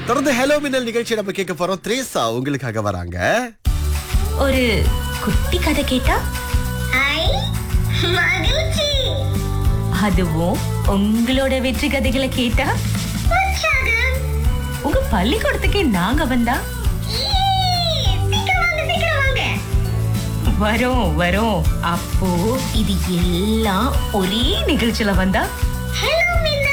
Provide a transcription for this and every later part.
தொடர்ந்து ஹலோ மின்னல் நிகழ்ச்சி நம்ம கேட்க போறோம் த்ரேசா உங்களுக்காக வராங்க ஒரு குட்டி கதை கேட்டா ஐ மகிழ்ச்சி அதுவும் உங்களோட வெற்றி கதைகளை கேட்டா உற்சாகம் உங்க பள்ளிக்கூடத்துக்கே நாங்க வந்தா ஈ, சீக்கிரம் வாங்க சீக்கிரம் வாங்க வரோம் வரோம் அப்போ இது எல்லாம் ஒரே நிகழ்ச்சியில வந்தா ஹலோ மின்னா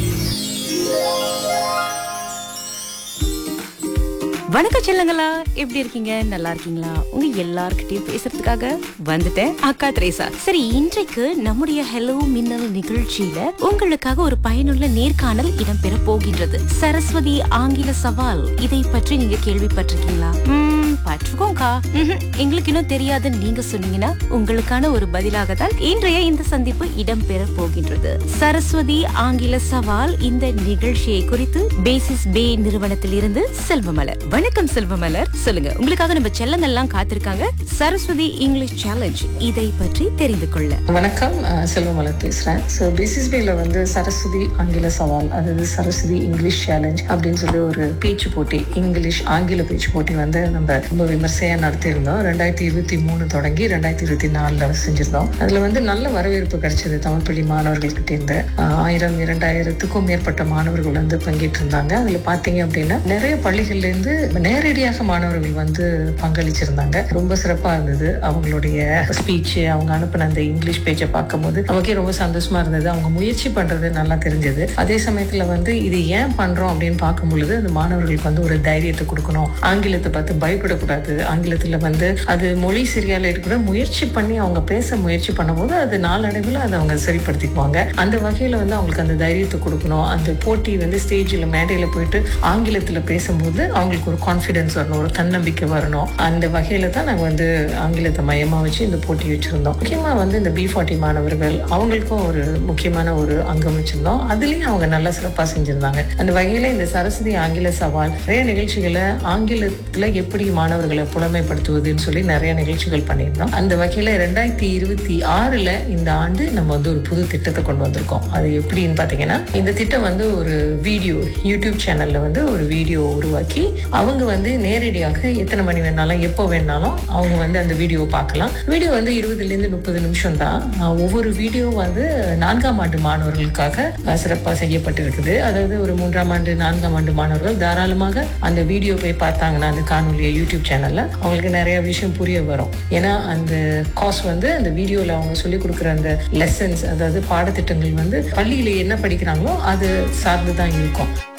வணக்கம் செல்லங்களா எப்படி இருக்கீங்க நல்லா இருக்கீங்களா உங்க எல்லார்கிட்டயும் பேசுறதுக்காக வந்துட்டேன் அக்கா திரேசா சரி இன்றைக்கு நம்முடைய ஹலோ மின்னல் நிகழ்ச்சியில உங்களுக்காக ஒரு பயனுள்ள நேர்காணல் இடம்பெற போகின்றது சரஸ்வதி ஆங்கில சவால் இதை பற்றி நீங்க கேள்விப்பட்டிருக்கீங்களா ம், பட்டிருக்கோம்க்கா ம்ஹும், எங்களுக்கு இன்னும் தெரியாதுன்னு நீங்க சொன்னீங்கன்னா உங்களுக்கான ஒரு பதிலாக தான் இன்றைய இந்த சந்திப்பு இடம்பெற போகின்றது சரஸ்வதி ஆங்கில சவால் இந்த நிகழ்ச்சியை குறித்து பேசிஸ் பே நிறுவனத்தில் இருந்து செல்வமலர் வணக்கம் செல்வமலர் சொல்லுங்க உங்களுக்காக நம்ம செல்லங்கள்லாம் காத்திருக்காங்க சரஸ்வதி இங்கிலீஷ் சேலஞ்ச் இதை பற்றி தெரிந்து கொள்ள வணக்கம் அஹ் செல்வமலர் பேசுறேன் ஸோ பிசிஸ்பியில் வந்து சரஸ்வதி ஆங்கில சவால் அதாவது சரஸ்வதி இங்கிலீஷ் சேலஞ்ச் அப்படின்னு சொல்லி ஒரு பேச்சு போட்டி இங்கிலீஷ் ஆங்கில பேச்சு போட்டி வந்து நம்ம ரொம்ப விமர்சையா நடத்தியிருந்தோம் ரெண்டாயிரத்தி இருபத்தி மூணு தொடங்கி ரெண்டாயிரத்தி இருபத்தி நாலுல செஞ்சிருந்தோம் அதுல வந்து நல்ல வரவேற்பு கிடைச்சது தமிழ் பள்ளி மாணவர்கள்கிட்ட இருந்து அஹ் ஆயிரம் இரண்டாயிரத்துக்கும் மேற்பட்ட மாணவர்கள் வந்து பங்கேற்று இருந்தாங்க அதுல பாத்தீங்க அப்படின்னா நிறைய பள்ளிகள்ல இருந்து நேரடியாக மாணவர்கள் வந்து பங்களிச்சிருந்தாங்க ரொம்ப சிறப்பா இருந்தது அவங்களுடைய ஸ்பீச் அவங்க அனுப்பின அந்த இங்கிலீஷ் பேச்சை பார்க்கும்போது நமக்கே ரொம்ப சந்தோஷமா இருந்தது அவங்க முயற்சி பண்றது நல்லா தெரிஞ்சது அதே சமயத்துல வந்து இது ஏன் பண்றோம் அப்படின்னு பார்க்கும் பொழுது அந்த மாணவர்களுக்கு வந்து ஒரு தைரியத்தை கொடுக்கணும் ஆங்கிலத்தை பார்த்து பயப்படக்கூடாது ஆங்கிலத்துல வந்து அது மொழி சரியால இருக்கிற முயற்சி பண்ணி அவங்க பேச முயற்சி பண்ணும்போது அது நாளடைவில் அதை அவங்க சரிப்படுத்திக்குவாங்க அந்த வகையில வந்து அவங்களுக்கு அந்த தைரியத்தை கொடுக்கணும் அந்த போட்டி வந்து ஸ்டேஜில் மேடையில போயிட்டு ஆங்கிலத்துல பேசும்போது அவங்களுக்கு ஒரு கான்ஃபிடன்ஸ் வரணும் ஒரு தன்னம்பிக்கை வரணும் அந்த வகையில தான் நாங்கள் வந்து ஆங்கிலத்தை மையமா வச்சு இந்த போட்டி வச்சிருந்தோம் முக்கியமா வந்து இந்த பி ஃபார்ட்டி மாணவர்கள் அவங்களுக்கும் ஒரு முக்கியமான ஒரு அங்கம் வச்சிருந்தோம் அதுலயும் அவங்க நல்லா சிறப்பா செஞ்சிருந்தாங்க அந்த வகையில இந்த சரஸ்வதி ஆங்கில சவால் நிறைய நிகழ்ச்சிகளை ஆங்கிலத்துல எப்படி மாணவர்களை புலமைப்படுத்துவதுன்னு சொல்லி நிறைய நிகழ்ச்சிகள் பண்ணியிருந்தோம் அந்த வகையில ரெண்டாயிரத்தி இருபத்தி ஆறுல இந்த ஆண்டு நம்ம வந்து ஒரு புது திட்டத்தை கொண்டு வந்திருக்கோம் அது எப்படின்னு பாத்தீங்கன்னா இந்த திட்டம் வந்து ஒரு வீடியோ யூடியூப் சேனல்ல வந்து ஒரு வீடியோ உருவாக்கி அவங்க வந்து நேரடியாக எத்தனை மணி வேணாலும் எப்போ வேணாலும் அவங்க வந்து அந்த வீடியோ பார்க்கலாம் வீடியோ வந்து இருபதுல இருந்து முப்பது நிமிஷம் தான் அஹ் ஒவ்வொரு வீடியோ வந்து நான்காம் ஆண்டு மாணவர்களுக்காக அஹ், சிறப்பா செய்யப்பட்டிருக்குது அதாவது ஒரு மூன்றாம் ஆண்டு நான்காம் ஆண்டு மாணவர்கள் தாராளமாக அந்த வீடியோ போய் பார்த்தாங்கன்னா அந்த காணொலியை யூடியூப் சேனல்ல அவங்களுக்கு நிறைய விஷயம் புரிய வரும் ஏன்னா அந்த காஸ் வந்து அந்த வீடியோல அவங்க சொல்லி கொடுக்குற அந்த லெசன்ஸ் அதாவது பாடத்திட்டங்கள் வந்து பள்ளியில என்ன படிக்கிறாங்களோ அது சார்ந்து தான் இருக்கும்